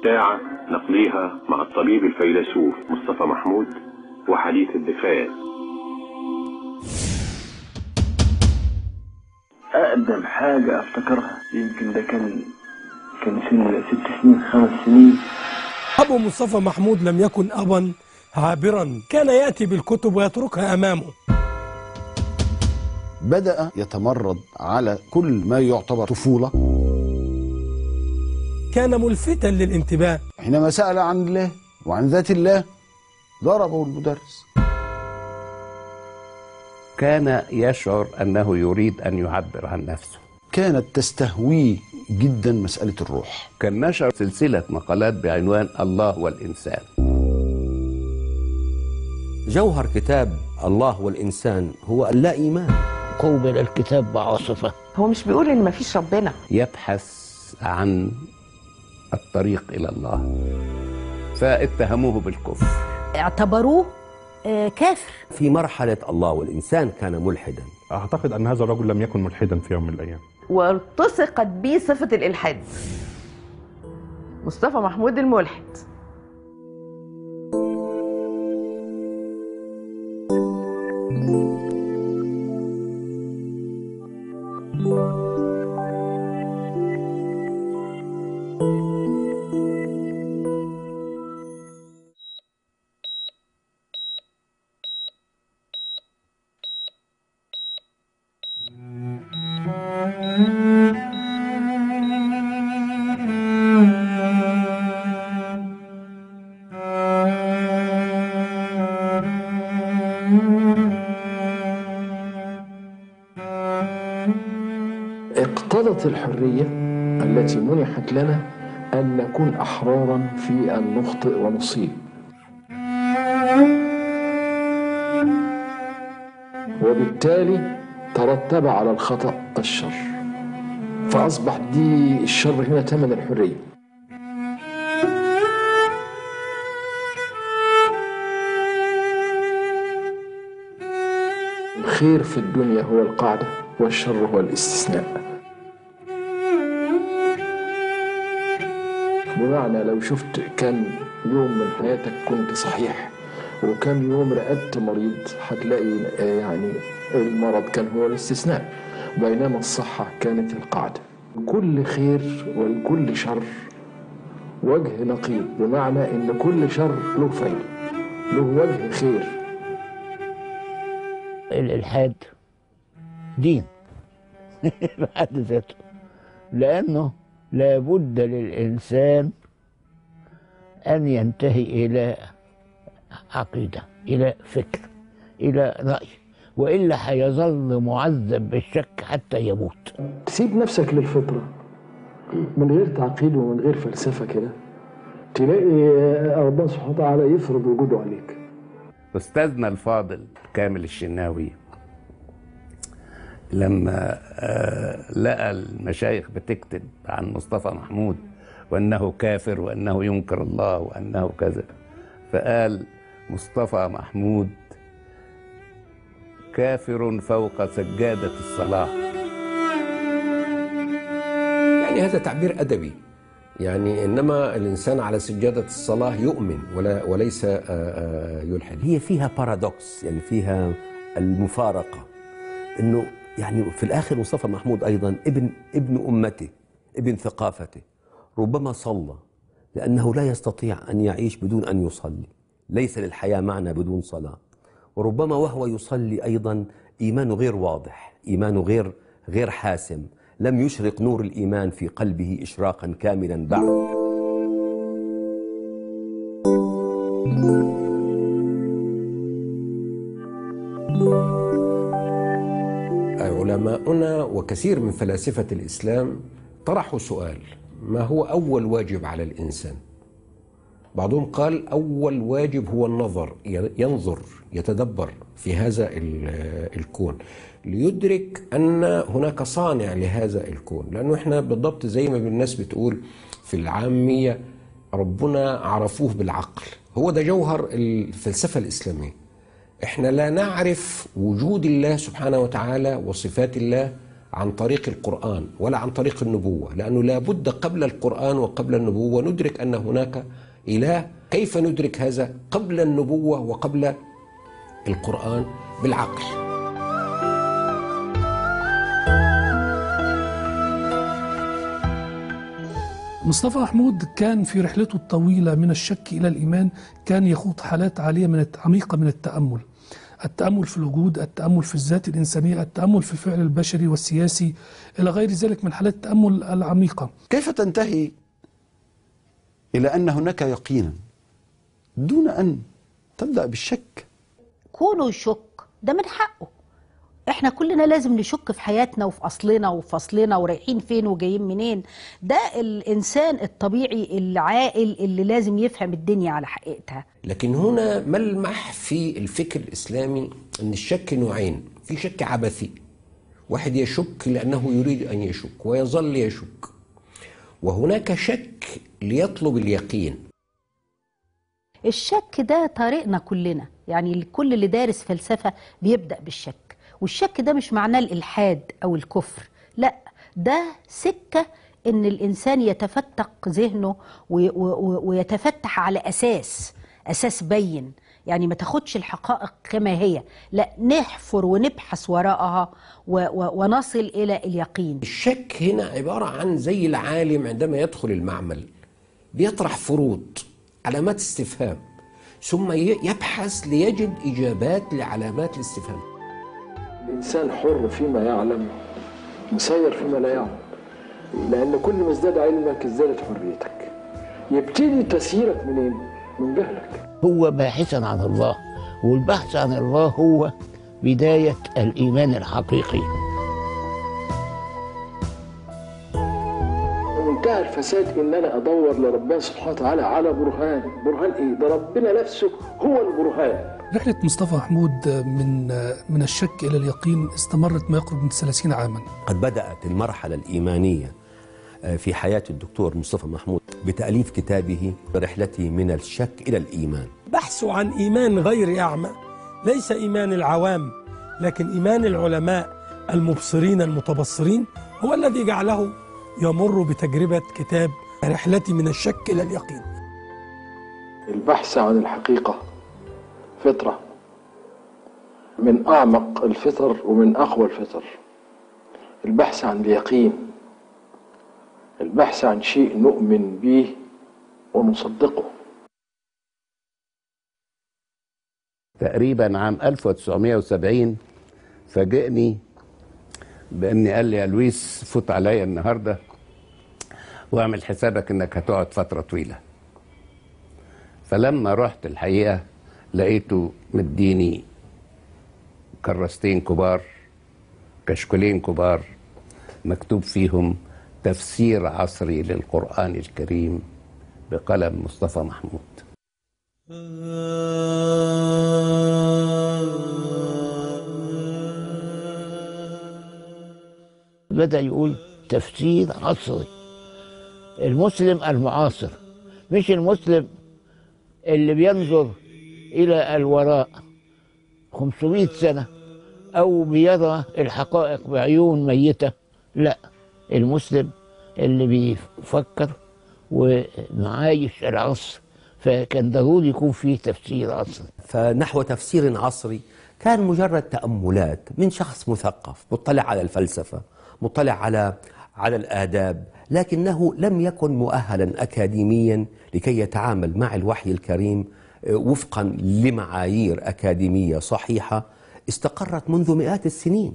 ساعة نقضيها مع الطبيب الفيلسوف مصطفى محمود وحديث الدفاع أقدم حاجة أفتكرها يمكن ده كان كان سن ست سنين خمس سنين أبو مصطفى محمود لم يكن أبا عابرا كان يأتي بالكتب ويتركها أمامه بدأ يتمرد على كل ما يعتبر طفولة كان ملفتا للانتباه حينما سأل عن الله وعن ذات الله ضربه المدرس كان يشعر أنه يريد أن يعبر عن نفسه كانت تستهويه جدا مسألة الروح كان نشر سلسلة مقالات بعنوان الله والإنسان جوهر كتاب الله والإنسان هو اللا إيمان قوبل الكتاب بعاصفة هو مش بيقول ان مفيش ربنا يبحث عن الطريق إلى الله فاتهموه بالكفر اعتبروه آه، كافر في مرحلة الله والإنسان كان ملحدا أعتقد أن هذا الرجل لم يكن ملحدا في يوم من الأيام والتصقت به صفة الإلحاد مصطفى محمود الملحد اقتضت الحرية التي منحت لنا أن نكون أحرارا في أن نخطئ ونصيب وبالتالي ترتب على الخطأ الشر فأصبح دي الشر هنا ثمن الحرية الخير في الدنيا هو القاعدة والشر هو الاستثناء بمعنى لو شفت كان يوم من حياتك كنت صحيح وكم يوم رقدت مريض هتلاقي آه، يعني المرض كان هو الاستثناء بينما الصحة كانت القاعدة كل خير ولكل شر وجه نقيض بمعنى ان كل شر له فايدة له وجه خير الإلحاد دين بحد ذاته لأنه لابد للإنسان أن ينتهي إلى عقيدة إلى فكر إلى رأي وإلا هيظل معذب بالشك حتى يموت تسيب نفسك للفطرة من غير تعقيد ومن غير فلسفة كده تلاقي ربنا سبحانه وتعالى يفرض وجوده عليك أستاذنا الفاضل كامل الشناوي لما آه، لقى المشايخ بتكتب عن مصطفى محمود وأنه كافر وأنه ينكر الله وأنه كذا فقال مصطفى محمود كافر فوق سجادة الصلاة يعني هذا تعبير أدبي يعني إنما الإنسان على سجادة الصلاة يؤمن ولا وليس آه، آه، يلحد هي فيها بارادوكس يعني فيها المفارقة إنه يعني في الآخر مصطفى محمود أيضا ابن ابن أمته ابن ثقافته ربما صلى لأنه لا يستطيع أن يعيش بدون أن يصلي ليس للحياة معنى بدون صلاة وربما وهو يصلي أيضا إيمانه غير واضح إيمانه غير غير حاسم لم يشرق نور الإيمان في قلبه إشراقا كاملا بعد علماؤنا وكثير من فلاسفة الإسلام طرحوا سؤال ما هو أول واجب على الإنسان بعضهم قال أول واجب هو النظر ينظر يتدبر في هذا ال- الكون ليدرك أن هناك صانع لهذا الكون لأنه إحنا بالضبط زي ما الناس بتقول في العامية ربنا عرفوه بالعقل هو ده جوهر الفلسفة الإسلامية احنا لا نعرف وجود الله سبحانه وتعالى وصفات الله عن طريق القرآن ولا عن طريق النبوة لأنه لابد قبل القرآن وقبل النبوة ندرك أن هناك إله كيف ندرك هذا قبل النبوة وقبل القرآن بالعقل مصطفى محمود كان في رحلته الطويلة من الشك إلى الإيمان كان يخوض حالات عالية من الت- عميقة من التأمل التأمل في الوجود التأمل في الذات الإنسانية التأمل في الفعل البشري والسياسي إلى غير ذلك من حالات التأمل العميقة كيف تنتهي إلى أن هناك يقينا دون أن تبدأ بالشك كونه يشك ده من حقه احنا كلنا لازم نشك في حياتنا وفي اصلنا وفي فصلنا ورايحين فين وجايين منين ده الانسان الطبيعي العاقل اللي لازم يفهم الدنيا على حقيقتها لكن هنا ملمح في الفكر الإسلامي أن الشك نوعين في شك عبثي واحد يشك لأنه يريد أن يشك ويظل يشك وهناك شك ليطلب اليقين الشك ده طريقنا كلنا يعني كل اللي دارس فلسفة بيبدأ بالشك والشك ده مش معناه الإلحاد أو الكفر لا ده سكة إن الإنسان يتفتق ذهنه وي- و- ويتفتح على أساس أساس بين يعني ما تاخدش الحقائق كما هي لا نحفر ونبحث وراءها و- و- ونصل إلى اليقين الشك هنا عبارة عن زي العالم عندما يدخل المعمل بيطرح فروض علامات استفهام ثم ي- يبحث ليجد إجابات لعلامات الاستفهام الإنسان حر فيما يعلم مسير فيما لا يعلم لأن كل ما ازداد علمك ازدادت حريتك يبتدي تسييرك منين؟ من جهلك هو باحثا عن الله والبحث عن الله هو بداية الإيمان الحقيقي ومنتهى الفساد ان انا ادور لربنا سبحانه وتعالى على برهان برهان ايه ده ربنا نفسه هو البرهان رحلة مصطفى محمود من من الشك إلى اليقين استمرت ما يقرب من 30 عاما قد بدأت المرحلة الإيمانية آه، في حياة الدكتور مصطفى محمود بتأليف كتابه رحلتي من الشك إلى الإيمان بحثه عن إيمان غير أعمى ليس إيمان العوام لكن إيمان العلماء المبصرين المتبصرين هو الذي جعله يمر بتجربة كتاب رحلتي من الشك إلى اليقين البحث عن الحقيقة فطرة من أعمق الفطر ومن أقوى الفطر البحث عن اليقين البحث عن شيء نؤمن به ونصدقه تقريبا عام 1970 فاجئني باني قال لي يا لويس فوت عليا النهارده واعمل حسابك انك هتقعد فتره طويله فلما رحت الحقيقه لقيته مديني كراستين كبار كشكولين كبار مكتوب فيهم تفسير عصري للقران الكريم بقلم مصطفى محمود بدأ يقول تفسير عصري المسلم المعاصر مش المسلم اللي بينظر إلى الوراء 500 سنة أو بيرى الحقائق بعيون ميتة لا المسلم اللي بيفكر ومعايش العصر فكان ضروري يكون فيه تفسير عصري فنحو تفسير عصري كان مجرد تأملات من شخص مثقف مطلع على الفلسفة مطلع على على الآداب لكنه لم يكن مؤهلا أكاديميا لكي يتعامل مع الوحي الكريم آه، وفقا لمعايير أكاديمية صحيحة استقرت منذ مئات السنين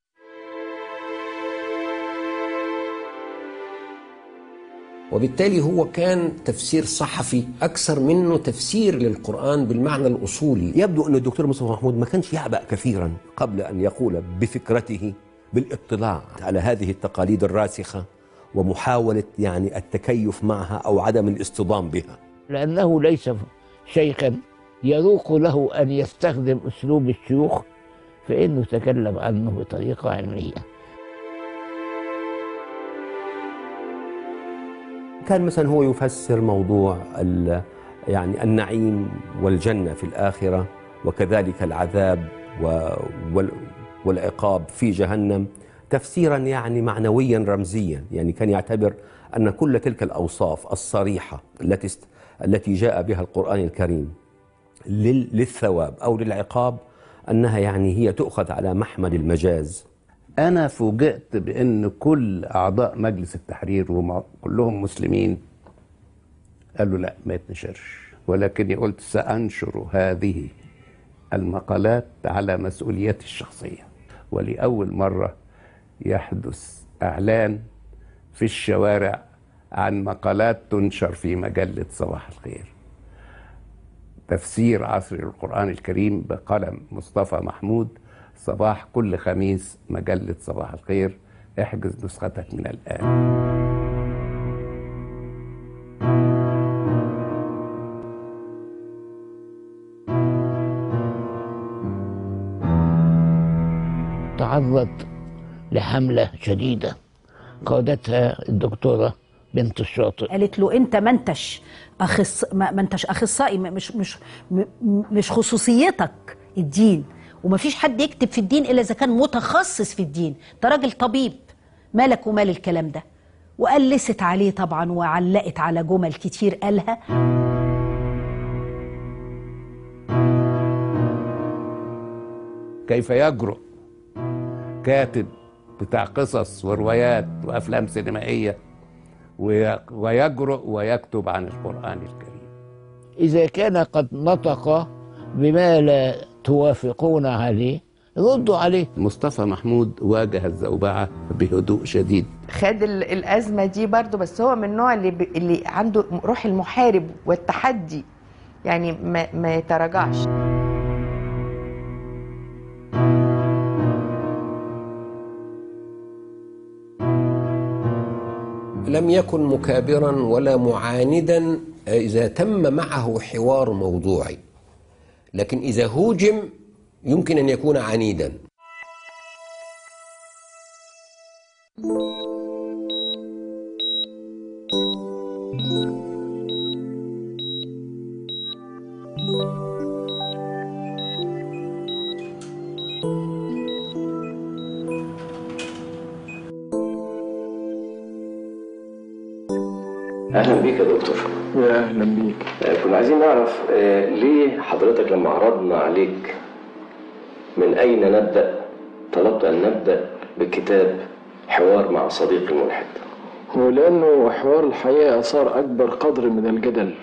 وبالتالي هو كان تفسير صحفي أكثر منه تفسير للقرآن بالمعنى الأصولي يبدو أن الدكتور مصطفى محمود ما كانش يعبأ كثيرا قبل أن يقول بفكرته بالاطلاع على هذه التقاليد الراسخة ومحاولة يعني التكيف معها أو عدم الاصطدام بها لأنه ليس شيخا يروق له أن يستخدم أسلوب الشيوخ فإنه تكلم عنه بطريقة علمية كان مثلا هو يفسر موضوع ال- يعني النعيم والجنة في الآخرة وكذلك العذاب و- وال- والعقاب في جهنم تفسيرا يعني معنويا رمزيا يعني كان يعتبر أن كل تلك الأوصاف الصريحة التي است- التي جاء بها القرآن الكريم لل- للثواب أو للعقاب أنها يعني هي تؤخذ على محمل المجاز أنا فوجئت بأن كل أعضاء مجلس التحرير وهم كلهم مسلمين قالوا لا ما يتنشرش ولكني قلت سأنشر هذه المقالات على مسؤوليتي الشخصية ولأول مرة يحدث إعلان في الشوارع عن مقالات تنشر في مجلة صباح الخير تفسير عصر القرآن الكريم بقلم مصطفى محمود صباح كل خميس مجلة صباح الخير احجز نسختك من الآن تعرض لحملة شديدة قادتها الدكتورة بنت الشاطئ قالت له انت ما انتش أخص... ما ما انتش اخصائي ما- مش مش م- مش خصوصيتك الدين وما فيش حد يكتب في الدين الا اذا كان متخصص في الدين ده راجل طبيب مالك ومال الكلام ده وقلست عليه طبعا وعلقت على جمل كتير قالها كيف يجرؤ كاتب بتاع قصص وروايات وافلام سينمائيه وي- ويجرؤ ويكتب عن القران الكريم إذا كان قد نطق بما لا توافقون عليه ردوا عليه مصطفى محمود واجه الزوبعه بهدوء شديد خد ال- الازمه دي برضو بس هو من النوع اللي ب... اللي عنده روح المحارب والتحدي يعني ما, ما يتراجعش لم يكن مكابرا ولا معاندا إذا تم معه حوار موضوعي لكن إذا هوجم يمكن أن يكون عنيدا اهلا بيك يا دكتور يا اهلا بيك آه، كنا عايزين نعرف آه، ليه حضرتك لما عرضنا عليك من اين نبدا طلبت ان نبدا بكتاب حوار مع صديقي الملحد هو لأنه حوار الحياة صار أكبر قدر من الجدل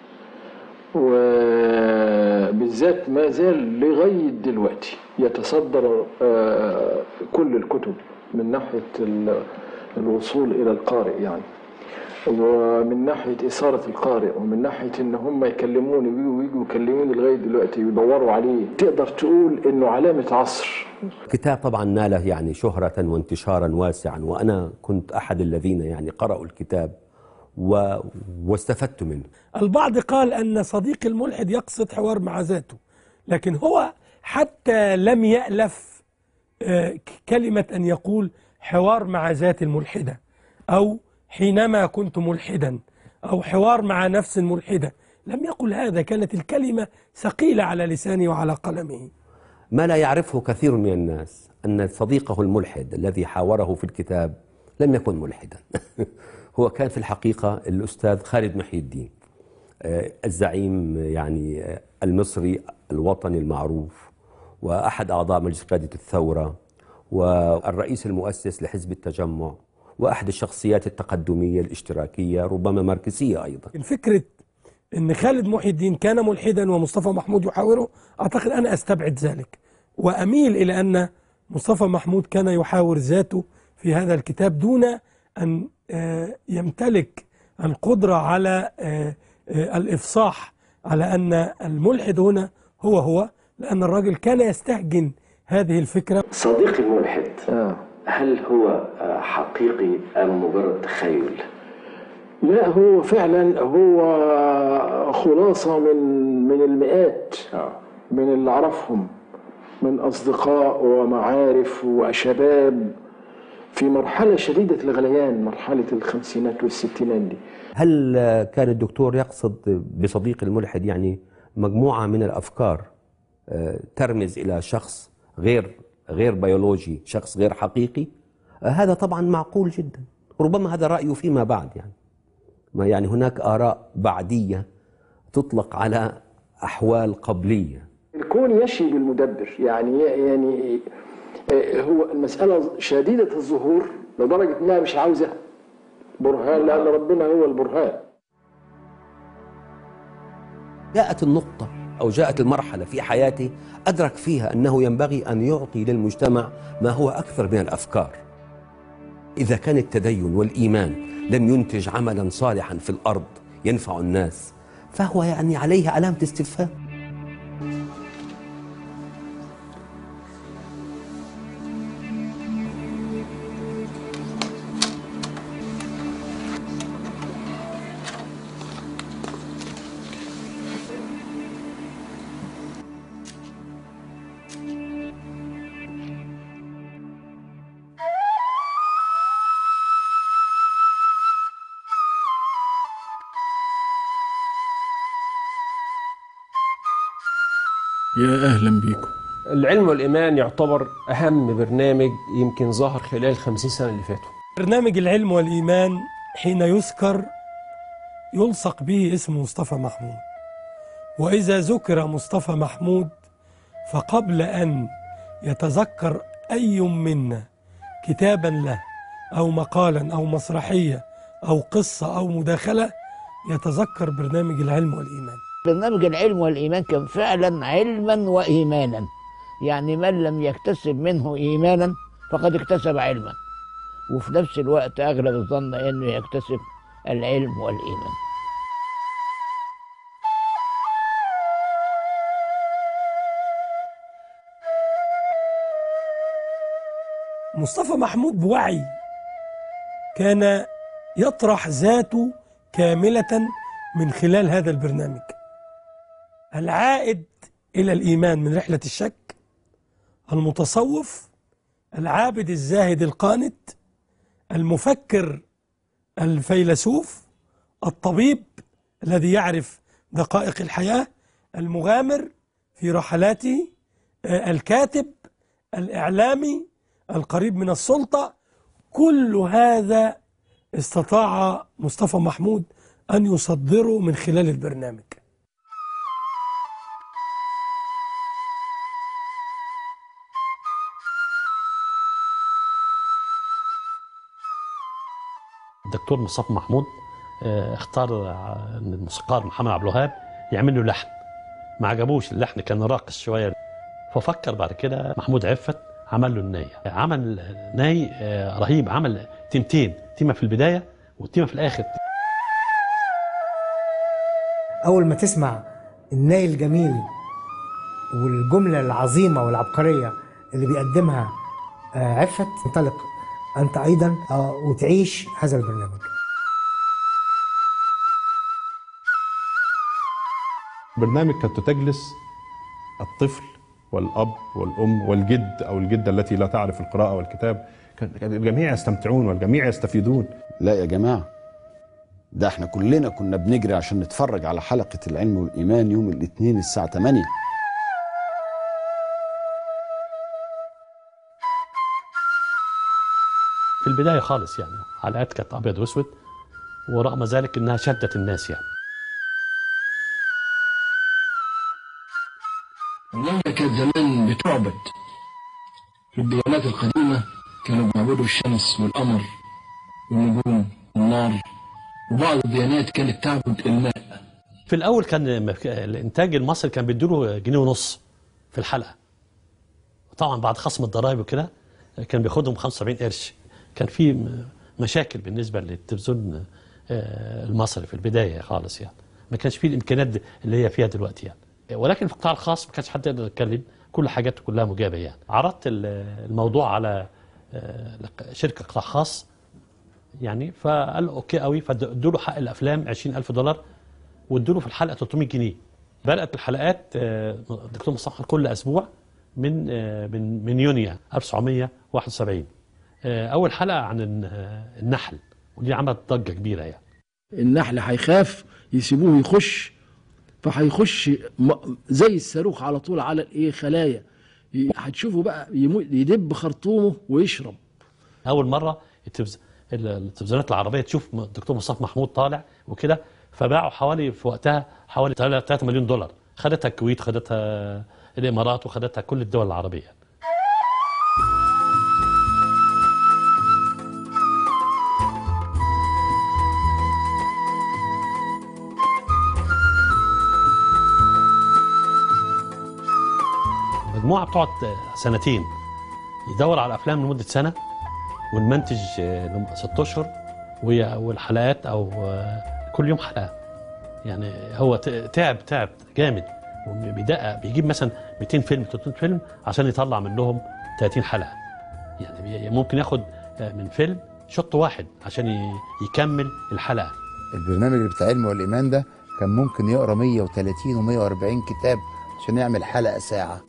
وبالذات ما زال لغاية دلوقتي يتصدر آه، كل الكتب من ناحية ال- الوصول إلى القارئ يعني ومن ناحية إثارة القارئ ومن ناحية إن هم يكلموني ويجوا ويجوا يكلموني لغاية دلوقتي ويدوروا عليه تقدر تقول إنه علامة عصر كتاب طبعا ناله يعني شهرة وانتشارا واسعا وأنا كنت أحد الذين يعني قرأوا الكتاب و... واستفدت منه البعض قال أن صديق الملحد يقصد حوار مع ذاته لكن هو حتى لم يألف آه، ك- كلمة أن يقول حوار مع ذات الملحدة أو حينما كنت ملحدا أو حوار مع نفس ملحدة لم يقل هذا كانت الكلمة ثقيلة على لسانه وعلى قلمه ما لا يعرفه كثير من الناس أن صديقه الملحد الذي حاوره في الكتاب لم يكن ملحدا هو كان في الحقيقة الأستاذ خالد محي الدين آه، الزعيم يعني آه، المصري الوطني المعروف وأحد أعضاء مجلس قيادة الثورة والرئيس المؤسس لحزب التجمع وأحد الشخصيات التقدمية الاشتراكية ربما ماركسية أيضا فكرة ان خالد محي الدين كان ملحدا ومصطفى محمود يحاوره اعتقد انا استبعد ذلك واميل الى ان مصطفى محمود كان يحاور ذاته في هذا الكتاب دون ان آه، يمتلك القدرة على آه، آه، الافصاح على ان الملحد هنا هو هو لان الراجل كان يستهجن هذه الفكرة صديقي الملحد هل هو آه، حقيقي ام مجرد تخيل لا هو فعلا هو خلاصة من من المئات من اللي أعرفهم من أصدقاء ومعارف وشباب في مرحلة شديدة الغليان مرحلة الخمسينات والستينات دي هل آه، كان الدكتور يقصد بصديق الملحد يعني مجموعة من الأفكار آه، ترمز إلى شخص غير غير بيولوجي شخص غير حقيقي آه، هذا طبعا معقول جدا ربما هذا رأيه فيما بعد يعني ما يعني هناك آراء بعدية تطلق على أحوال قبلية الكون يشي بالمدبر يعني يعني آه، هو المسألة شديدة الظهور لدرجة إنها مش عاوزة برهان لأن ربنا هو البرهان جاءت النقطة أو جاءت المرحلة في حياته أدرك فيها أنه ينبغي أن يعطي للمجتمع ما هو أكثر من الأفكار إذا كان التدين والإيمان لم ينتج عملا صالحا في الأرض ينفع الناس فهو يعني عليه علامة استفهام يا أهلا بيكم العلم والإيمان يعتبر أهم برنامج يمكن ظهر خلال الخمسين سنة اللي فاتوا برنامج العلم والإيمان حين يذكر يلصق به اسم مصطفى محمود وإذا ذكر مصطفى محمود فقبل أن يتذكر أي منا كتابا له أو مقالا أو مسرحية أو قصة أو مداخلة يتذكر برنامج العلم والإيمان برنامج العلم والإيمان كان فعلا علما وإيمانا يعني من لم يكتسب منه إيمانا فقد اكتسب علما وفي نفس الوقت أغلب الظن أنه يكتسب العلم والإيمان مصطفى محمود بوعي كان يطرح ذاته كاملة من خلال هذا البرنامج العائد إلى الإيمان من رحلة الشك المتصوف العابد الزاهد القانت المفكر الفيلسوف الطبيب الذي يعرف دقائق الحياة المغامر في رحلاته آه، الكاتب الإعلامي القريب من السلطة كل هذا استطاع مصطفى محمود أن يصدره من خلال البرنامج الدكتور مصطفى محمود آه، اختار ع- إن الموسيقار محمد عبد الوهاب يعمل له لحن ما عجبوش اللحن كان راقص شويه ففكر بعد كده محمود عفت عمل له الناي عمل ناي آه، رهيب عمل تيمتين تيمه في البدايه وتيمه في الاخر أول ما تسمع الناي الجميل والجملة العظيمة والعبقرية اللي بيقدمها آه، عفت انطلق أنت أيضا آه، وتعيش هذا البرنامج برنامج كنت تجلس الطفل والأب والأم والجد أو الجدة التي لا تعرف القراءة والكتاب كان كان الجميع يستمتعون والجميع يستفيدون لا يا جماعة ده احنا كلنا كنا بنجري عشان نتفرج على حلقة العلم والإيمان يوم الاثنين الساعة 8 في البدايه خالص يعني حلقات كانت ابيض واسود ورغم ذلك انها شدت الناس يعني المملكة كانت زمان بتعبد في الديانات القديمة كانوا بيعبدوا الشمس والقمر والنجوم والنار وبعض الديانات كانت تعبد الماء في الاول كان مك- الانتاج المصري كان بيديله جنيه ونص في الحلقه طبعا بعد خصم الضرائب وكده كان بياخدهم 75 قرش كان في م- مشاكل بالنسبه للتلفزيون آه، المصري في البدايه خالص يعني ما كانش فيه الامكانيات دي اللي هي فيها دلوقتي يعني ولكن في القطاع الخاص ما كانش حد يقدر يتكلم كل حاجاته كلها مجابه يعني عرضت ال- الموضوع على آه، شركه قطاع خاص يعني فقال اوكي قوي فادوا له حق الافلام 20000 دولار وادوا له في الحلقه 300 جنيه بدات الحلقات آه، دكتور مصطفى كل اسبوع من آه، من من يونيو 1971 آه، اول حلقه عن الن- آه، النحل ودي عملت ضجه كبيره يعني النحل هيخاف يسيبوه يخش فهيخش م- زي الصاروخ على طول على الايه خلايا ي- هتشوفوا بقى يمو- يدب خرطومه ويشرب اول مره التلفز- ال- التلفزيونات العربيه تشوف م- الدكتور مصطفى محمود طالع وكده فباعوا حوالي في وقتها حوالي 3 مليون دولار خدتها الكويت خدتها الامارات وخدتها كل الدول العربيه مجموعه بتقعد سنتين يدور على افلام لمده سنه ونمنتج آه، لم- ست اشهر وهي- والحلقات او آه، كل يوم حلقه يعني هو ت- تعب تعب جامد وبيدقق بيجيب مثلا 200 فيلم 300 فيلم عشان يطلع منهم 30 حلقه يعني بي- ممكن ياخد آه، من فيلم شوط واحد عشان ي- يكمل الحلقه البرنامج اللي بتاع علم والإيمان ده كان ممكن يقرا 130 و140 كتاب عشان يعمل حلقة ساعة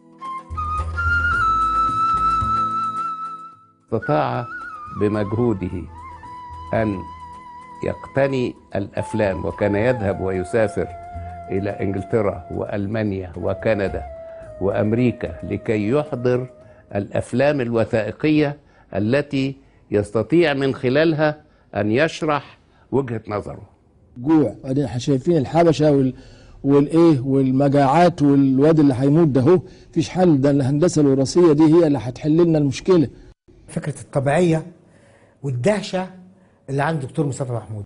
استطاع بمجهوده أن يقتني الأفلام وكان يذهب ويسافر إلى إنجلترا وألمانيا وكندا وأمريكا لكي يحضر الأفلام الوثائقية التي يستطيع من خلالها أن يشرح وجهة نظره جوع بعدين احنا شايفين الحبشه وال... والايه والمجاعات والواد اللي هيموت ده اهو مفيش حل ده الهندسه الوراثيه دي هي اللي هتحل لنا المشكله فكره الطبيعيه والدهشه اللي عند دكتور مصطفى محمود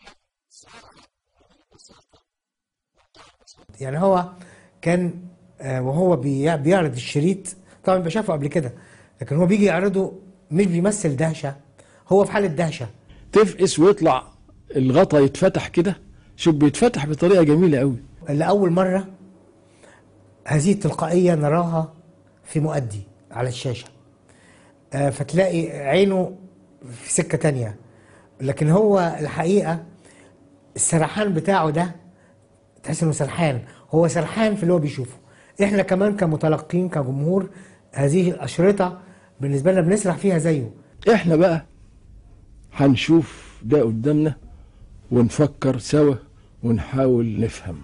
يعني هو كان آه، وهو بي- بيعرض الشريط طبعا بشافه قبل كده لكن هو بيجي يعرضه مش بيمثل دهشه هو في حاله دهشه تفقس ويطلع الغطا يتفتح كده شوف بيتفتح بطريقه جميله قوي لأول مرة هذه التلقائية نراها في مؤدي على الشاشة آه، فتلاقي عينه في سكة تانية لكن هو الحقيقة السرحان بتاعه ده تحس انه سرحان هو سرحان في اللي هو بيشوفه احنا كمان كمتلقين كجمهور هذه الأشرطة بالنسبة لنا بنسرح فيها زيه احنا بقى هنشوف ده قدامنا ونفكر سوا ونحاول نفهم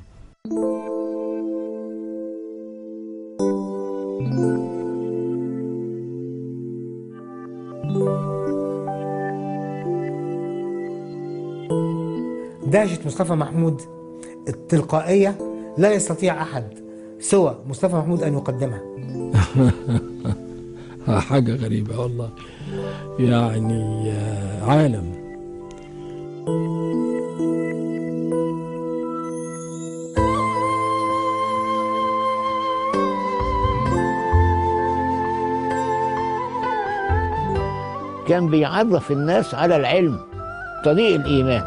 دهشة مصطفى محمود التلقائية لا يستطيع أحد سوى مصطفى محمود أن يقدمها حاجة غريبة والله يعني آه، عالم كان بيعرف الناس على العلم طريق الإيمان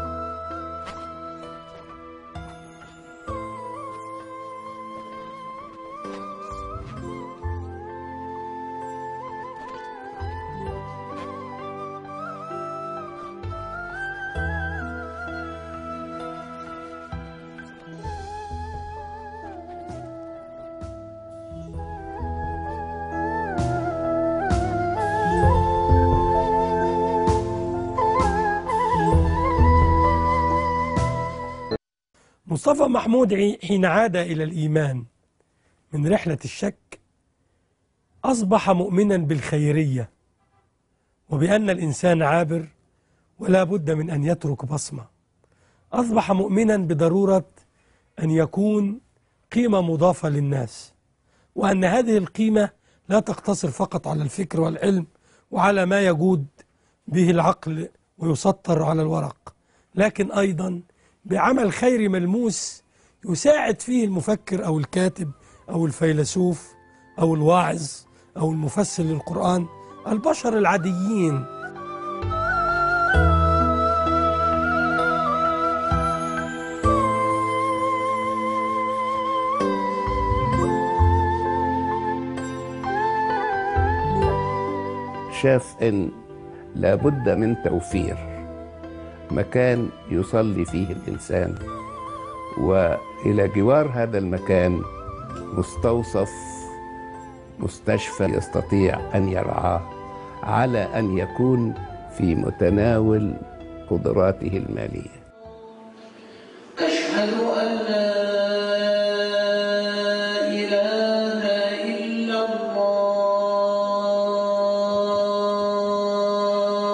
مصطفى محمود عي- حين عاد إلى الإيمان من رحلة الشك أصبح مؤمنا بالخيرية وبأن الإنسان عابر ولا بد من أن يترك بصمة أصبح مؤمنا بضرورة أن يكون قيمة مضافة للناس وأن هذه القيمة لا تقتصر فقط على الفكر والعلم وعلى ما يجود به العقل ويسطر على الورق لكن أيضا بعمل خيري ملموس يساعد فيه المفكر أو الكاتب أو الفيلسوف أو الواعظ أو المفسر للقرآن البشر العاديين شاف ان لابد من توفير مكان يصلي فيه الانسان والى جوار هذا المكان مستوصف مستشفى يستطيع ان يرعاه على ان يكون في متناول قدراته الماليه أشهد أن لا إله إلا الله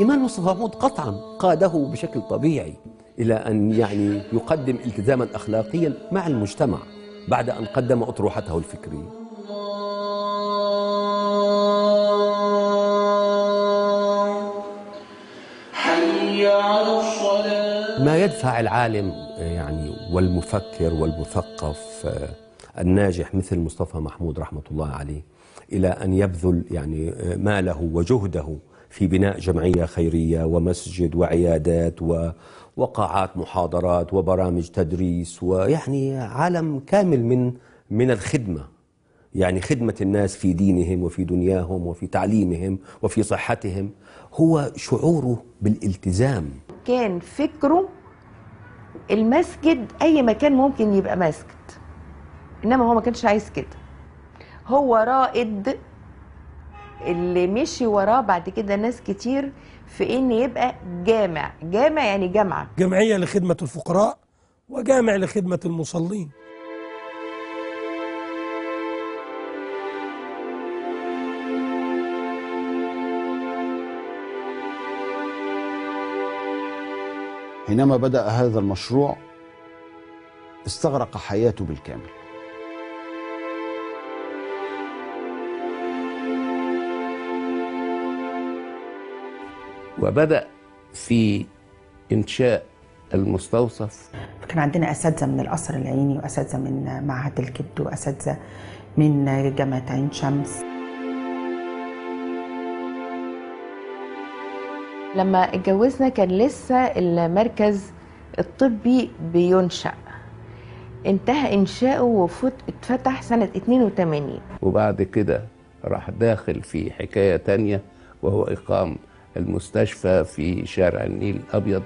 إيمان مصطفى محمود قطعا قاده بشكل طبيعي إلى أن يعني يقدم التزاما أخلاقيا مع المجتمع بعد أن قدم أطروحته الفكرية حي على الصلاة ما يدفع العالم يعني والمفكر والمثقف آه، الناجح مثل مصطفى محمود رحمة الله عليه إلى أن يبذل يعني آه، ماله وجهده في بناء جمعية خيرية ومسجد وعيادات وقاعات محاضرات وبرامج تدريس ويعني عالم كامل من من الخدمة يعني خدمة الناس في دينهم وفي دنياهم وفي تعليمهم وفي صحتهم هو شعوره بالالتزام كان فكره المسجد اي مكان ممكن يبقى مسجد انما هو ما كانش عايز كده هو رائد اللي مشي وراه بعد كده ناس كتير في ان يبقى جامع جامع يعني جامعه جمعية لخدمة الفقراء وجامع لخدمة المصلين حينما بدأ هذا المشروع استغرق حياته بالكامل وبدأ في إنشاء المستوصف كان عندنا اساتذه من القصر العيني واساتذه من معهد الكبد واساتذه من جامعه عين شمس لما اتجوزنا كان لسه المركز الطبي بينشأ انتهى انشاؤه وفت اتفتح سنة 82 وبعد كده راح داخل في حكاية تانية وهو إقام المستشفى في شارع النيل الأبيض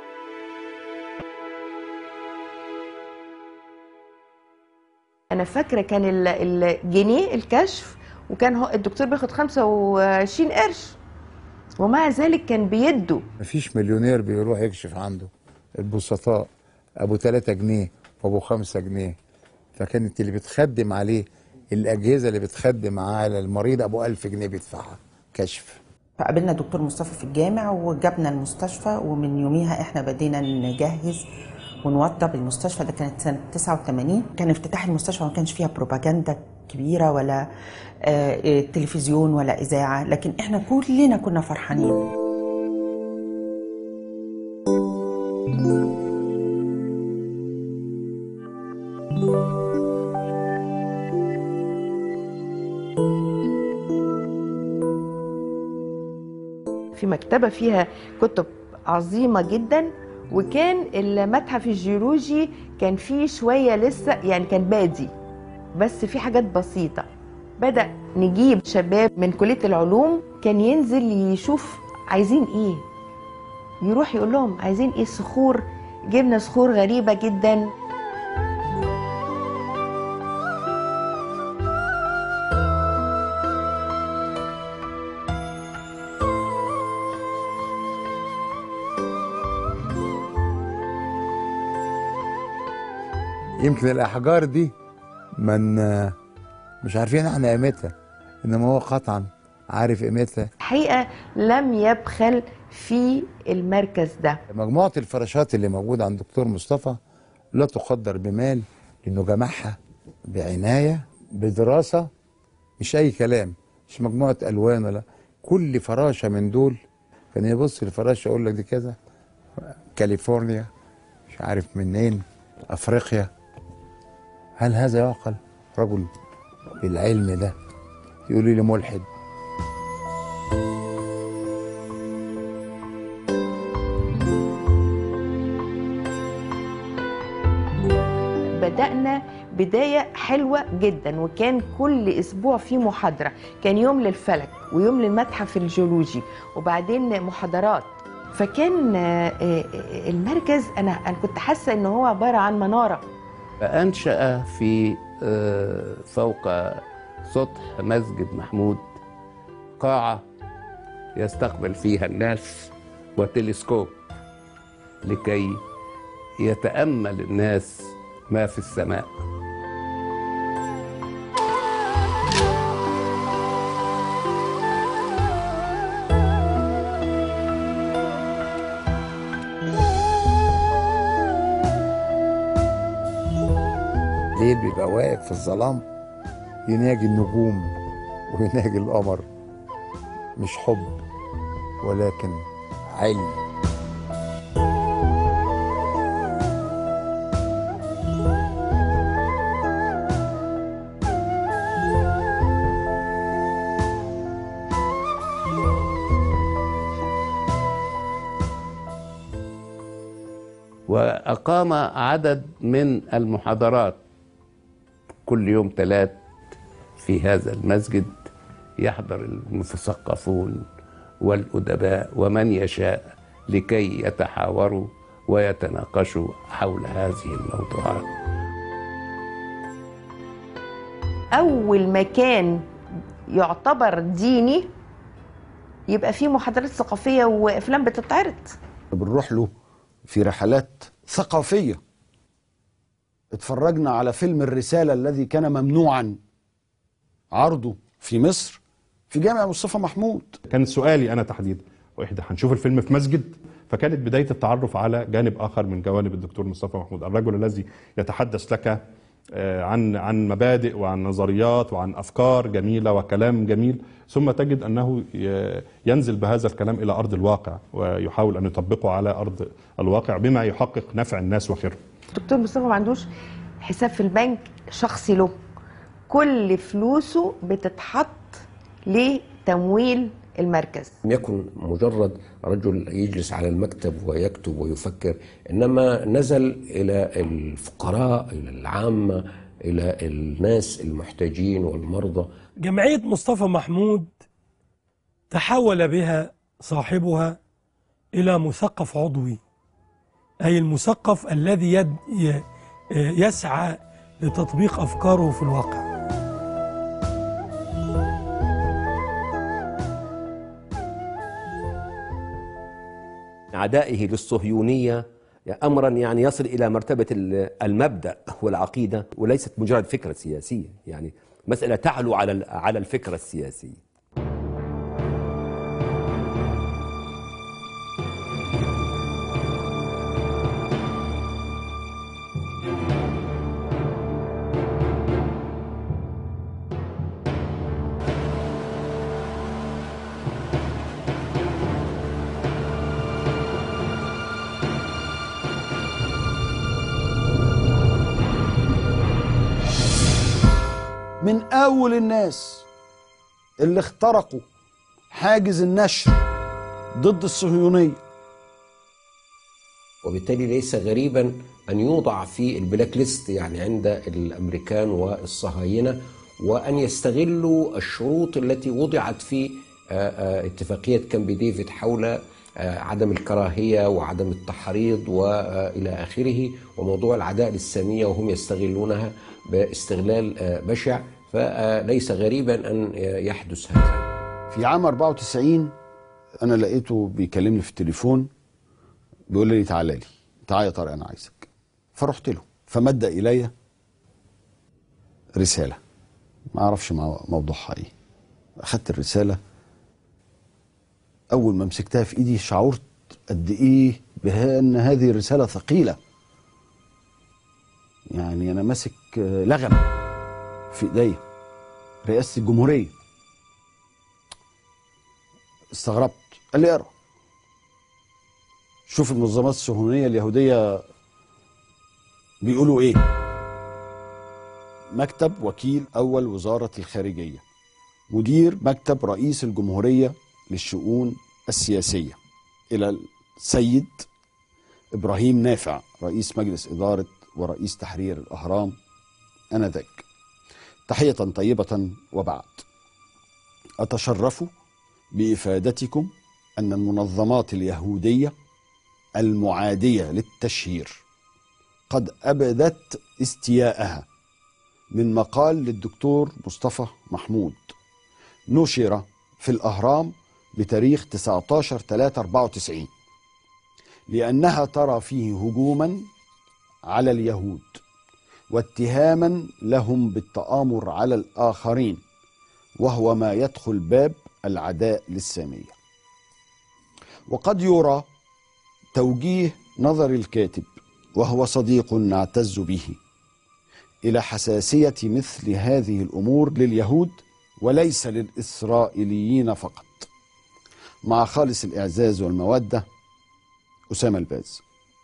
انا فاكرة كان ال- الجنيه الكشف وكان هو الدكتور بياخد 25 قرش ومع ذلك كان بيده مفيش مليونير بيروح يكشف عنده البسطاء ابو 3 جنيه وابو 5 جنيه فكانت اللي بتخدم عليه الاجهزه اللي بتخدم على المريض ابو 1000 جنيه بيدفعها كشف فقابلنا دكتور مصطفى في الجامع وجابنا المستشفى ومن يوميها احنا بدينا نجهز ونوضب المستشفى ده كانت سنة 89 كان افتتاح المستشفى ما كانش فيها بروباجندا كبيرة ولا آه، آه، تلفزيون ولا إذاعة لكن احنا كلنا كنا فرحانين في مكتبة فيها كتب عظيمة جدا وكان المتحف الجيولوجي كان فيه شوية لسه يعني كان بادي بس في حاجات بسيطة بدأ نجيب شباب من كلية العلوم كان ينزل يشوف عايزين ايه يروح يقول لهم عايزين ايه صخور جبنا صخور غريبة جدا يمكن الاحجار دي من مش عارفين احنا قيمتها انما هو قطعا عارف قيمتها الحقيقة لم يبخل في المركز ده مجموعه الفراشات اللي موجوده عند دكتور مصطفى لا تقدر بمال لانه جمعها بعنايه بدراسه مش اي كلام مش مجموعه الوان ولا كل فراشه من دول كان يبص الفراشه يقول لك دي كذا كاليفورنيا مش عارف منين افريقيا هل هذا يعقل رجل بالعلم ده يقول لي ملحد بدأنا بداية حلوة جدا وكان كل أسبوع في محاضرة كان يوم للفلك ويوم للمتحف الجيولوجي وبعدين محاضرات فكان آه، آه، آه، المركز أنا أنا كنت حاسة إن هو عبارة عن منارة فأنشأ في آه، فوق سطح مسجد محمود قاعة يستقبل فيها الناس وتلسكوب لكي يتأمل الناس ما في السماء الليل بيبقى واقف في الظلام يناجي النجوم ويناجي القمر مش حب ولكن علم وأقام عدد من المحاضرات كل يوم ثلاث في هذا المسجد يحضر المتثقفون والأدباء ومن يشاء لكي يتحاوروا ويتناقشوا حول هذه الموضوعات اول مكان يعتبر ديني يبقى فيه محاضرات ثقافيه وافلام بتتعرض بنروح له في رحلات ثقافية اتفرجنا على فيلم الرسالة الذي كان ممنوعا عرضه في مصر في جامع مصطفى محمود كان سؤالي انا تحديدا واحد هنشوف الفيلم في مسجد فكانت بدايه التعرف على جانب اخر من جوانب الدكتور مصطفى محمود الرجل الذي يتحدث لك آه، عن عن مبادئ وعن نظريات وعن افكار جميله وكلام جميل ثم تجد انه ي- ينزل بهذا الكلام الى ارض الواقع ويحاول ان يطبقه على ارض الواقع بما يحقق نفع الناس وخيرهم دكتور مصطفى ما عندوش حساب في البنك شخصي له كل فلوسه بتتحط لتمويل المركز لم يكن مجرد رجل يجلس على المكتب ويكتب ويفكر انما نزل الى الفقراء الى العامه الى الناس المحتاجين والمرضى جمعية مصطفى محمود تحول بها صاحبها إلى مثقف عضوي أي المثقف الذي يد ي- يسعى لتطبيق أفكاره في الواقع عدائه للصهيونية أمرا يعني يصل إلى مرتبة ال- المبدأ والعقيدة وليست مجرد فكرة سياسية يعني مسألة تعلو على ال- على الفكرة السياسية من أول الناس اللي اخترقوا حاجز النشر ضد الصهيونية وبالتالي ليس غريبا ان يوضع في البلاك ليست يعني عند الامريكان والصهاينه وان يستغلوا الشروط التي وضعت في آه، آه، اتفاقيه كامب ديفيد حول آه، عدم الكراهيه وعدم التحريض والى اخره وموضوع العداء للساميه وهم يستغلونها باستغلال آه، بشع فليس غريبا ان يحدث هذا في عام 94 أنا لقيته بيكلمني في التليفون بيقول لي تعالى لي تعالى يا طارق أنا عايزك فرحت له فمد إلي رسالة ما أعرفش مو- موضوعها إيه أخدت الرسالة أول ما مسكتها في إيدي شعرت قد إيه بها أن هذه الرسالة ثقيلة يعني أنا ماسك آه، لغم في إيديا رئاسة الجمهورية استغربت قال لي اقرا شوف المنظمات الصهيونية اليهودية بيقولوا ايه مكتب وكيل أول وزارة الخارجية مدير مكتب رئيس الجمهورية للشؤون السياسية إلى السيد إبراهيم نافع رئيس مجلس إدارة ورئيس تحرير الأهرام أنذاك تحية طيبة وبعد أتشرف بإفادتكم أن المنظمات اليهودية المعادية للتشهير قد أبدت استياءها من مقال للدكتور مصطفى محمود نشر في الأهرام بتاريخ 19 3 94 لأنها ترى فيه هجوما على اليهود واتهاما لهم بالتآمر على الآخرين وهو ما يدخل باب العداء للسامية وقد يرى توجيه نظر الكاتب وهو صديق نعتز به إلى حساسية مثل هذه الأمور لليهود وليس للإسرائيليين فقط مع خالص الإعزاز والمودة أسامة الباز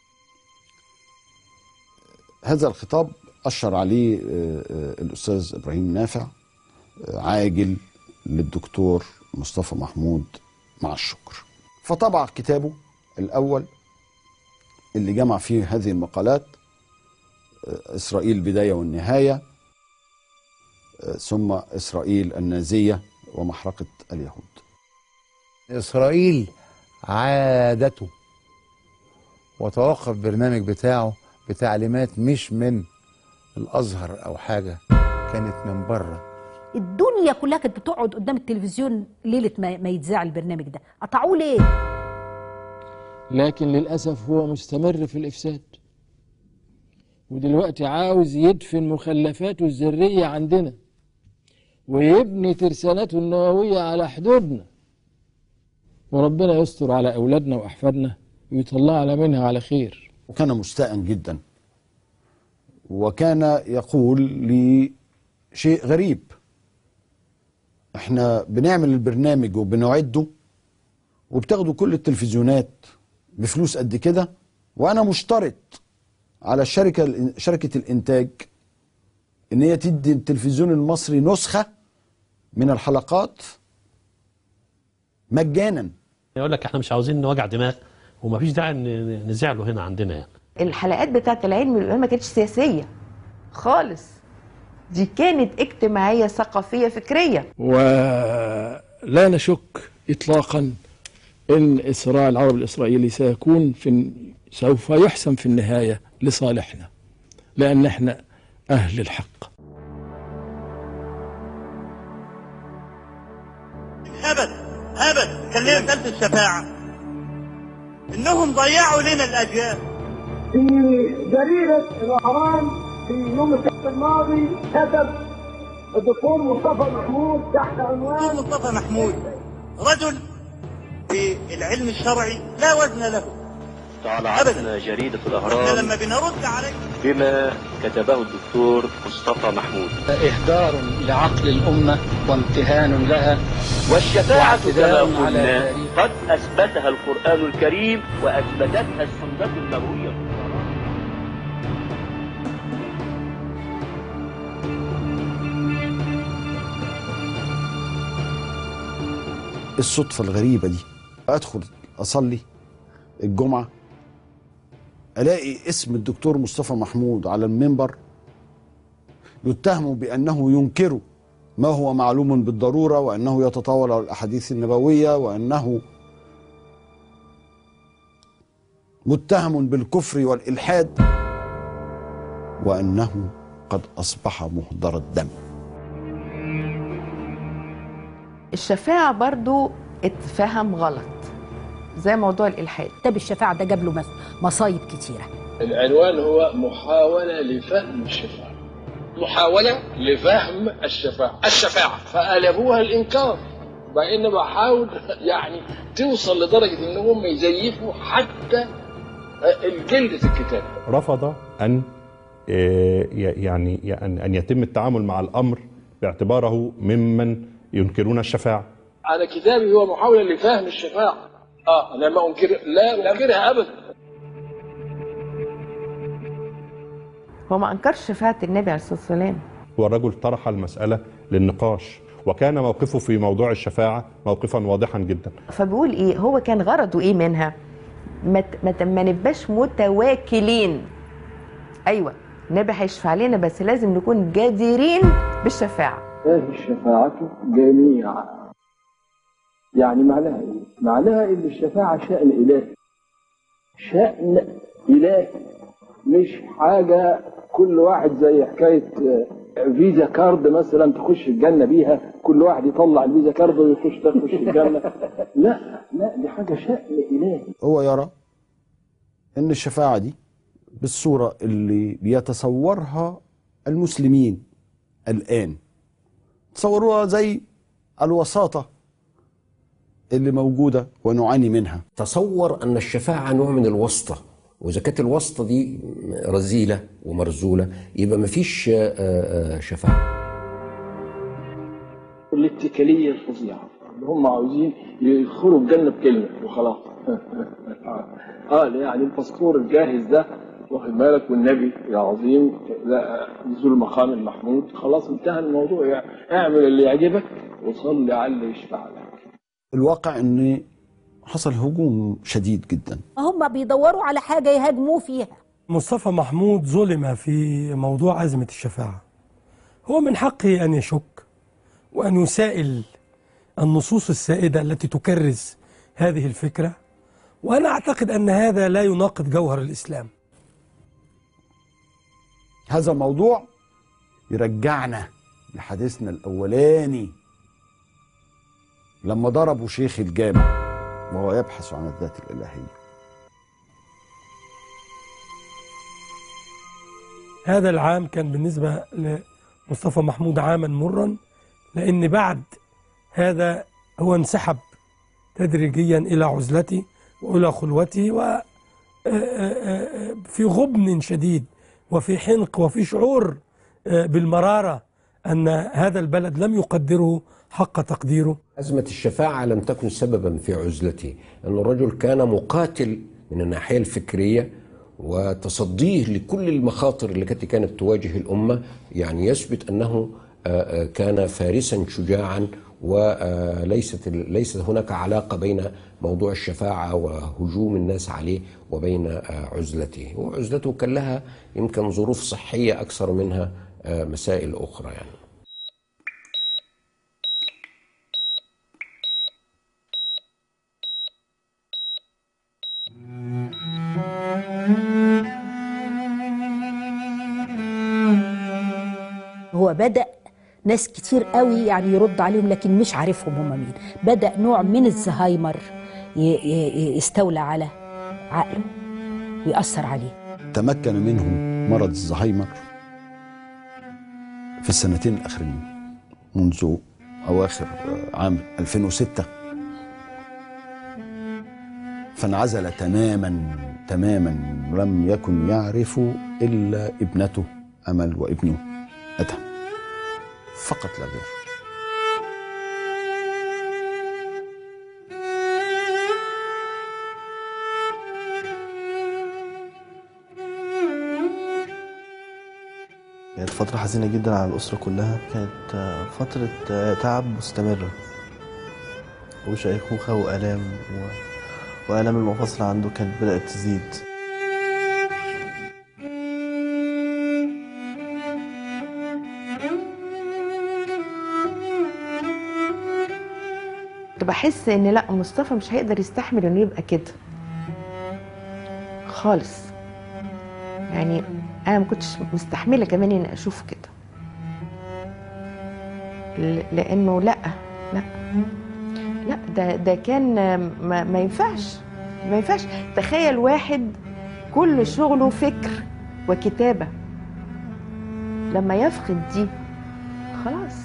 هذا الخطاب أشر عليه آه، آه، الأستاذ إبراهيم نافع آه، عاجل للدكتور مصطفى محمود مع الشكر فطبع كتابه الأول اللي جمع فيه هذه المقالات آه، إسرائيل البداية والنهاية آه، ثم إسرائيل النازية ومحرقة اليهود إسرائيل عادته وتوقف برنامج بتاعه بتعليمات مش من الأزهر أو حاجة كانت من بره الدنيا كلها كانت بتقعد قدام التلفزيون ليله ما, ما يتذاع البرنامج ده قطعوه ليه لكن للأسف هو مستمر في الإفساد ودلوقتي عاوز يدفن مخلفاته الذرية عندنا ويبني ترساناته النووية على حدودنا وربنا يستر على أولادنا وأحفادنا ويطلعنا منها على خير وكان مستاء جدا وكان يقول لي شيء غريب احنا بنعمل البرنامج وبنعده وبتاخدوا كل التلفزيونات بفلوس قد كده وانا مشترط على الشركه شركه الانتاج ان هي تدي التلفزيون المصري نسخه من الحلقات مجانا يقول لك احنا مش عاوزين نوجع دماغ ومفيش داعي ن- نزعله هنا عندنا يعني الحلقات بتاعت العلم والإيمان ما كانتش سياسية خالص دي كانت اجتماعية ثقافية فكرية ولا نشك إطلاقا أن الصراع العربي الإسرائيلي سيكون في سوف يحسم في النهاية لصالحنا لأن احنا أهل الحق ابد ابد كان ليه رساله الشفاعه انهم ضيعوا لنا الاجيال في جريدة الأهرام في يوم السبت الماضي كتب الدكتور مصطفى محمود تحت عنوان الدكتور مصطفى محمود رجل في العلم الشرعي لا وزن له تعالى عرضنا جريدة احنا الأهرام لما بنرد عليه بما كتبه الدكتور مصطفى محمود إهدار لعقل الأمة وامتهان لها والشفاعة كما واعتداء على قلنا تاريخ قد أثبتها القرآن الكريم وأثبتتها السنة النبوية الصدفة الغريبة دي أدخل أصلي الجمعة ألاقي اسم الدكتور مصطفى محمود على المنبر يتهم بأنه ينكر ما هو معلوم بالضرورة وأنه يتطاول على الأحاديث النبوية وأنه متهم بالكفر والإلحاد وأنه قد أصبح مهدر الدم الشفاعة برضو اتفهم غلط زي موضوع الإلحاد كتاب الشفاعة ده جاب له مس- مصايب كتيرة العنوان هو محاولة لفهم الشفاعة محاولة لفهم الشفاعة الشفاعة فقلبوها الإنكار مع إن بحاول يعني توصل لدرجة إن هم يزيفوا حتى الجلدة الكتاب رفض ان آه، ي- يعني ي- ان أن يتم التعامل مع الامر باعتباره ممن ينكرون الشفاعه أنا كتابي هو محاولة لفهم الشفاعة آه أنا ما أنكر لا أنكرها أبدا هو ما أنكرش شفاعة النبي عليه الصلاة والسلام هو الرجل طرح المساله للنقاش وكان موقفه في موضوع الشفاعه موقفا واضحا جدا فبيقول إيه هو كان غرضه إيه منها ما ت- ما ت- ما نبقاش متواكلين أيوة النبي هيشفع لنا بس لازم نكون جديرين بالشفاعة هذه الشفاعة جميعا يعني معناها ايه؟ معناها ان الشفاعة شأن إلهي شأن إلهي مش حاجة كل واحد زي حكاية آه، فيزا كارد مثلا تخش الجنة بيها كل واحد يطلع الفيزا كارد ويخش تخش الجنة لا لا دي حاجة شأن إلهي هو يرى ان الشفاعة دي بالصورة اللي بيتصورها المسلمين الآن تصوروها زي الوساطة اللي موجودة ونعاني منها تصور أن الشفاعة نوع من الوسطة واذا كانت الواسطه دي رذيله ومرزوله يبقى مفيش آه، آه، شفاعه الاتكاليه الفظيعه اللي هم عاوزين يدخلوا الجنه بكلمه وخلاص اه يعني الباسبور الجاهز ده واخد بالك والنبي العظيم لا نزول المقام المحمود خلاص انتهى الموضوع يعني اعمل اللي يعجبك وصلي على اللي يشفع لك الواقع ان حصل هجوم شديد جدا هم بيدوروا على حاجة يهاجموه فيها مصطفى محمود ظلم في موضوع أزمة الشفاعة هو من حقه أن يشك وأن يسائل النصوص السائدة التي تكرس هذه الفكرة وأنا أعتقد أن هذا لا يناقض جوهر الإسلام هذا الموضوع يرجعنا لحديثنا الأولاني لما ضربوا شيخ الجامع وهو يبحث عن الذات الإلهية هذا العام كان بالنسبة لمصطفى محمود عاما مرا لأن بعد هذا هو انسحب تدريجيا إلى عزلته وإلى خلوته و في غبن شديد وفي حنق وفي شعور بالمرارة أن هذا البلد لم يقدره حق تقديره أزمة الشفاعة لم تكن سببا في عزلته أن الرجل كان مقاتل من الناحية الفكرية وتصديه لكل المخاطر التي كانت تواجه الأمة يعني يثبت أنه آه، آه، كان فارسا شجاعا وليست ليست هناك علاقة بين موضوع الشفاعة وهجوم الناس عليه وبين آه، عزلته وعزلته كان لها يمكن ظروف صحية أكثر منها آه، مسائل أخرى يعني هو بدأ ناس كتير قوي يعني يرد عليهم لكن مش عارفهم هم مين بدأ نوع من الزهايمر ي- ي- يستولى على عقله ويأثر عليه تمكن منهم مرض الزهايمر في السنتين الأخرين منذ أواخر عام 2006 فانعزل تماما تماما لم يكن يعرف إلا ابنته أمل وابنه أدهم فقط لا غير كانت فترة حزينة جدا على الأسرة كلها كانت آه، فترة آه، تعب مستمرة وشيخوخة وآلام و... وآلام المفاصل عنده كانت بدأت تزيد كنت بحس ان لا مصطفى مش هيقدر يستحمل انه يبقى كده خالص يعني انا ما كنتش مستحمله كمان اني اشوف كده ل- لانه لا لا لا ده ده كان ما, ما ينفعش ما ينفعش تخيل واحد كل شغله فكر وكتابه لما يفقد دي خلاص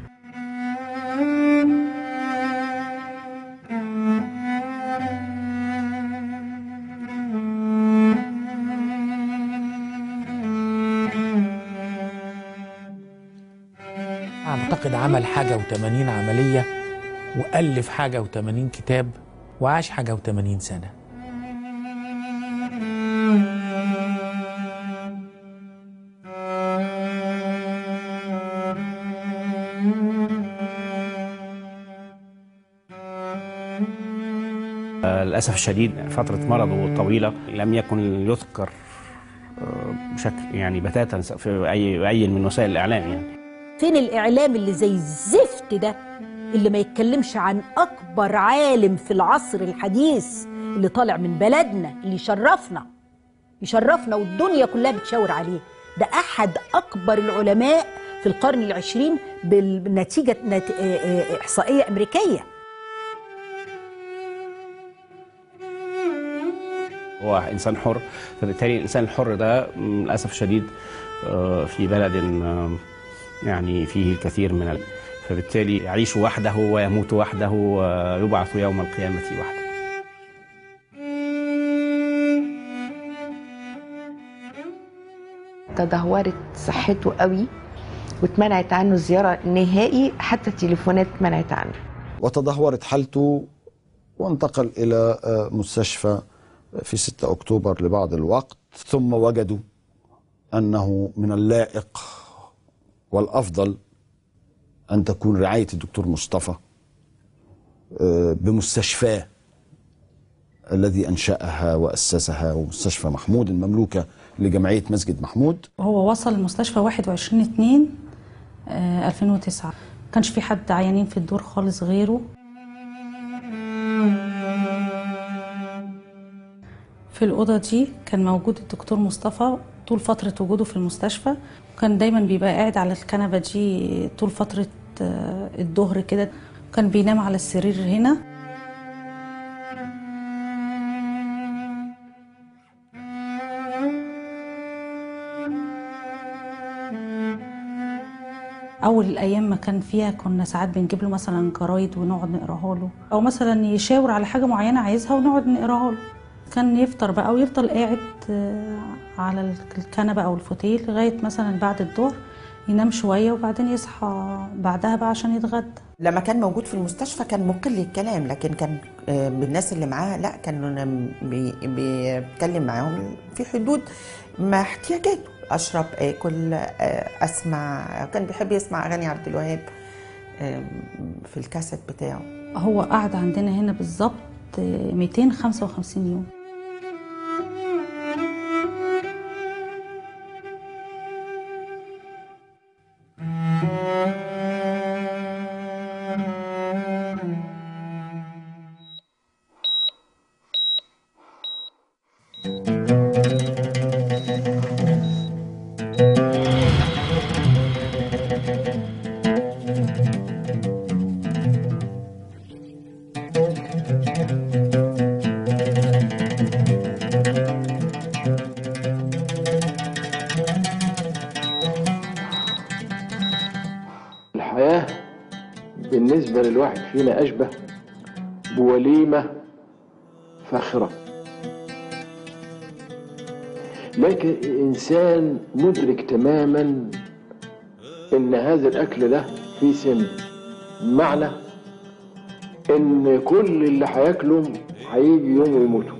أعتقد عمل حاجة وثمانين عملية وألف حاجة وثمانين كتاب وعاش حاجة وثمانين سنة آه، للأسف الشديد فترة مرضه الطويلة لم يكن يذكر آه، بشكل يعني بتاتا في أي أي من وسائل الإعلام يعني فين الإعلام اللي زي الزفت ده اللي ما يتكلمش عن أكبر عالم في العصر الحديث اللي طالع من بلدنا اللي يشرفنا يشرفنا والدنيا كلها بتشاور عليه ده أحد أكبر العلماء في القرن العشرين بالنتيجة نت... آه، آه، إحصائية أمريكية هو إنسان حر فبالتالي الإنسان الحر ده م، للأسف الشديد آه، في بلد آه، يعني فيه الكثير من ال... فبالتالي يعيش وحده ويموت وحده ويبعث يوم القيامة وحده تدهورت صحته قوي واتمنعت عنه الزياره نهائي حتى التليفونات اتمنعت عنه وتدهورت حالته وانتقل إلى آه، مستشفى في 6 أكتوبر لبعض الوقت ثم وجدوا أنه من اللائق والأفضل أن تكون رعاية الدكتور مصطفى آه، بمستشفاه الذي أنشأها وأسسها ومستشفى محمود المملوكة لجمعية مسجد محمود هو وصل المستشفى 21 2 آه، 2009 ما كانش في حد عيانين في الدور خالص غيره في الأوضة دي كان موجود الدكتور مصطفى طول فترة وجوده في المستشفى وكان دايما بيبقى قاعد على الكنبة دي طول فترة آه، الظهر كده كان بينام على السرير هنا اول الايام ما كان فيها كنا ساعات بنجيب له مثلا جرايد ونقعد نقراها له او مثلا يشاور على حاجه معينه عايزها ونقعد نقراها له كان يفطر بقى ويفضل قاعد آه، على الكنبه او الفوتيل لغايه مثلا بعد الظهر ينام شويه وبعدين يصحى بعدها بقى عشان يتغدى لما كان موجود في المستشفى كان مقل الكلام لكن كان آه، بالناس اللي معاه لا كان بي- بيتكلم معاهم في حدود ما احتياجاته اشرب اكل آه، اسمع كان بيحب يسمع اغاني عبد الوهاب آه، في الكاسيت بتاعه هو قعد عندنا هنا بالظبط آه، 255 يوم الحياة بالنسبة للواحد فينا أشبه بوليمة فاخرة لكن إنسان مدرك تماما إن هذا الأكل ده فيه سم معنى إن كل اللي هياكله هيجي يوم ويموتوا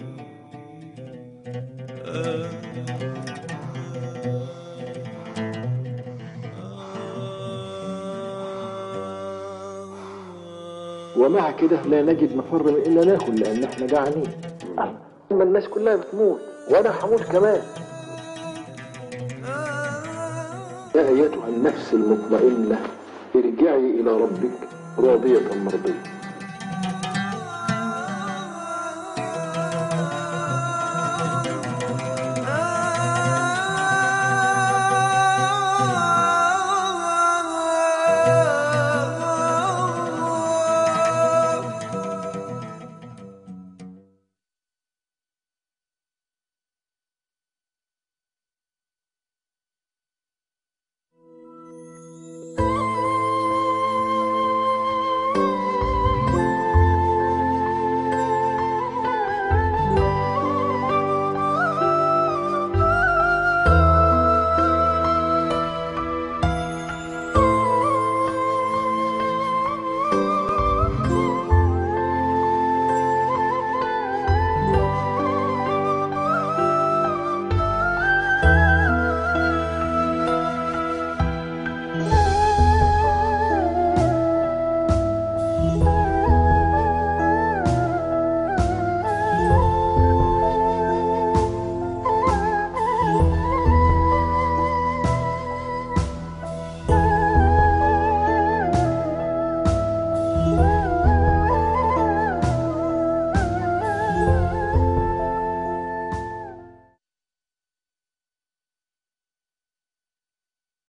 ومع كده لا نجد مفر من إلا ناكل لأن احنا جعانين أما الناس كلها بتموت وأنا هموت كمان يا أيتها النفس المطمئنة ارجعي إلى ربك راضية مرضية